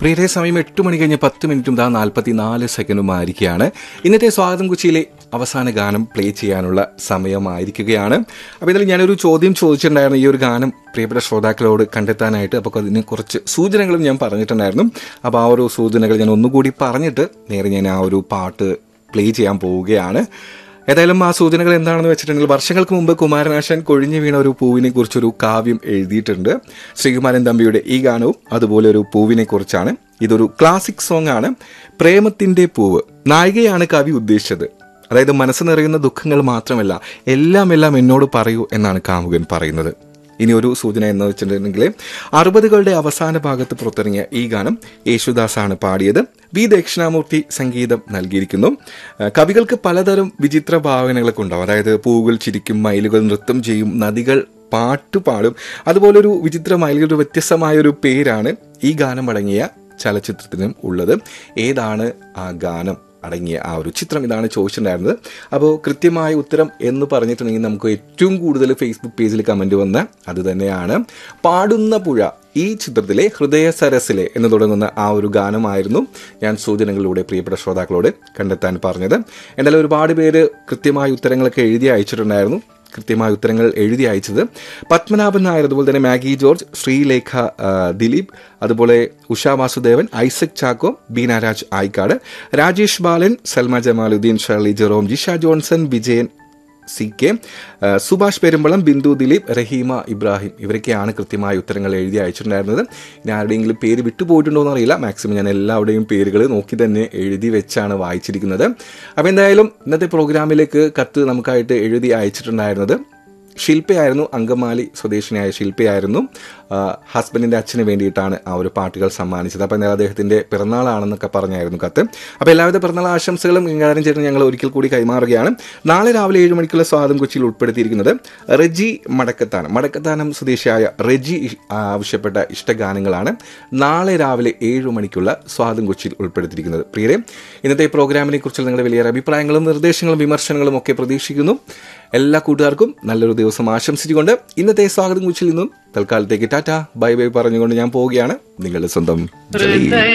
പ്രിയരെ സമയം എട്ട് മണി കഴിഞ്ഞ് പത്ത് മിനിറ്റും ദാ നാൽപ്പത്തി നാല് സെക്കൻഡും ആയിരിക്കുകയാണ് ഇന്നത്തെ സ്വാഗതം കൊച്ചിയിലെ അവസാന ഗാനം പ്ലേ ചെയ്യാനുള്ള സമയമായിരിക്കുകയാണ് അപ്പോൾ ഇതിൽ ഞാനൊരു ചോദ്യം ചോദിച്ചിട്ടുണ്ടായിരുന്നു ഈ ഒരു ഗാനം പ്രിയപ്പെട്ട ശ്രോതാക്കളോട് കണ്ടെത്താനായിട്ട് അപ്പോൾ അതിന് കുറച്ച് സൂചനകളും ഞാൻ പറഞ്ഞിട്ടുണ്ടായിരുന്നു അപ്പോൾ ആ ഒരു സൂചനകൾ ഞാൻ ഒന്നുകൂടി പറഞ്ഞിട്ട് നേരെ ഞാൻ ആ ഒരു പാട്ട് പ്ലേ ചെയ്യാൻ പോവുകയാണ് ഏതായാലും ആ സൂചനകൾ എന്താണെന്ന് വെച്ചിട്ടുണ്ടെങ്കിൽ വർഷങ്ങൾക്ക് മുമ്പ് കുമാരനാശാൻ കൊഴിഞ്ഞു വീണ ഒരു പൂവിനെ കുറിച്ചൊരു കാവ്യം എഴുതിയിട്ടുണ്ട് ശ്രീകുമാരൻ തമ്പിയുടെ ഈ ഗാനവും അതുപോലെ ഒരു പൂവിനെ കുറിച്ചാണ് ഇതൊരു ക്ലാസിക് സോങ് ആണ് പ്രേമത്തിന്റെ പൂവ് നായികയാണ് കവി ഉദ്ദേശിച്ചത് അതായത് മനസ്സ് നിറയുന്ന ദുഃഖങ്ങൾ മാത്രമല്ല എല്ലാം എല്ലാം എന്നോട് പറയൂ എന്നാണ് കാമുകൻ പറയുന്നത് ഇനി ഒരു സൂചന എന്ന് വെച്ചിട്ടുണ്ടെങ്കിൽ അറുപതുകളുടെ അവസാന ഭാഗത്ത് പുറത്തിറങ്ങിയ ഈ ഗാനം യേശുദാസാണ് പാടിയത് വി ദക്ഷിണാമൂർത്തി സംഗീതം നൽകിയിരിക്കുന്നു ആ, കവികൾക്ക് പലതരം വിചിത്ര ഭാവനകളൊക്കെ ഉണ്ടാവും അതായത് പൂവുകൾ ചിരിക്കും മയിലുകൾ നൃത്തം ചെയ്യും നദികൾ പാട്ട് പാടും അതുപോലെ ഒരു വിചിത്രമായ ഒരു വ്യത്യസ്തമായ ഒരു പേരാണ് ഈ ഗാനം അടങ്ങിയ ചലച്ചിത്രത്തിനും ഉള്ളത് ഏതാണ് ആ ഗാനം അടങ്ങിയ ആ ഒരു ചിത്രം ഇതാണ് ചോദിച്ചിട്ടുണ്ടായിരുന്നത് അപ്പോൾ കൃത്യമായ ഉത്തരം എന്ന് പറഞ്ഞിട്ടുണ്ടെങ്കിൽ നമുക്ക് ഏറ്റവും കൂടുതൽ ഫേസ്ബുക്ക് പേജിൽ കമൻറ്റ് വന്ന അത് തന്നെയാണ് പാടുന്ന പുഴ ഈ ചിത്രത്തിലെ ഹൃദയ സരസിലെ എന്ന് തുടങ്ങുന്ന ആ ഒരു ഗാനമായിരുന്നു ഞാൻ സൂചനകളിലൂടെ പ്രിയപ്പെട്ട ശ്രോതാക്കളോട് കണ്ടെത്താൻ പറഞ്ഞത് എന്തായാലും ഒരുപാട് പേര് കൃത്യമായ ഉത്തരങ്ങളൊക്കെ എഴുതി അയച്ചിട്ടുണ്ടായിരുന്നു കൃത്യമായ ഉത്തരങ്ങൾ എഴുതി അയച്ചത് പത്മനാഭൻ നായർ അതുപോലെ തന്നെ മാഗി ജോർജ് ശ്രീലേഖ ആ, ദിലീപ് അതുപോലെ Usha Vasudevan Isaac Chacko Beena Raj Ayikkad Rajesh Balan Salma Jamaluddin Shirley Jerome Jisha Johnson Vijayan C K ആ, സുഭാഷ് പെരുമ്പളം ബിന്ദു ദിലീപ് റഹീമ ഇബ്രാഹിം ഇവരൊക്കെയാണ് കൃത്യമായ ഉത്തരങ്ങൾ എഴുതി അയച്ചിട്ടുണ്ടായിരുന്നത് ഇനി ആരുടെയെങ്കിലും പേര് വിട്ടുപോയിട്ടുണ്ടോ എന്ന് അറിയില്ല മാക്സിമം ഞാൻ എല്ലാവരുടെയും പേരുകൾ നോക്കി തന്നെ എഴുതി വെച്ചാണ് വായിച്ചിരിക്കുന്നത് അപ്പോൾ എന്തായാലും ഇന്നത്തെ പ്രോഗ്രാമിലേക്ക് കത്ത് നമുക്കായിട്ട് എഴുതി അയച്ചിട്ടുണ്ടായിരുന്നത് ശില്പയായിരുന്നു അങ്കമാലി സ്വദേശിനിയായ ശില്പയായിരുന്നു ആ, ഹസ്ബൻഡിന്റെ അച്ഛന് വേണ്ടിയിട്ടാണ് ആ ഒരു പാട്ടുകൾ സമ്മാനിച്ചത് അപ്പോൾ എന്നാൽ അദ്ദേഹത്തിന്റെ പിറന്നാളാണെന്നൊക്കെ പറഞ്ഞായിരുന്നു കത്ത് അപ്പോൾ എല്ലാവിധ പിറന്നാൾ ആശംസകളും ഇങ്ങാരം ചേർന്ന് ഞങ്ങൾ ഒരിക്കൽ കൂടി കൈമാറുകയാണ് നാളെ രാവിലെ ഏഴ് മണിക്കുള്ള സ്വാദം കൊച്ചിയിൽ ഉൾപ്പെടുത്തിയിരിക്കുന്നത് റെജി മടക്കത്താനം മടക്കത്താനം സ്വദേശിയായ റെജി ഇഷ്- ആവശ്യപ്പെട്ട ഇഷ്ടഗാനങ്ങളാണ് നാളെ രാവിലെ ഏഴ് മണിക്കുള്ള സ്വാദം കൊച്ചിയിൽ ഉൾപ്പെടുത്തിയിരിക്കുന്നത് പ്രിയരെ ഇന്നത്തെ പ്രോഗ്രാമിനെ കുറിച്ചുള്ള നിങ്ങളുടെ വലിയ അഭിപ്രായങ്ങളും നിർദ്ദേശങ്ങളും വിമർശനങ്ങളും ഒക്കെ പ്രതീക്ഷിക്കുന്നു എല്ലാ കൂട്ടുകാർക്കും നല്ലൊരു ദിവസം ആശംസിച്ചുകൊണ്ട് ഇന്നത്തെ സ്വാഗതം കുച്ചിൽ നിന്നും തൽക്കാലത്തേക്ക് ടാറ്റ ബൈ ബൈ പറഞ്ഞുകൊണ്ട് ഞാൻ പോവുകയാണ് നിങ്ങളുടെ സ്വന്തം ജലീൽ.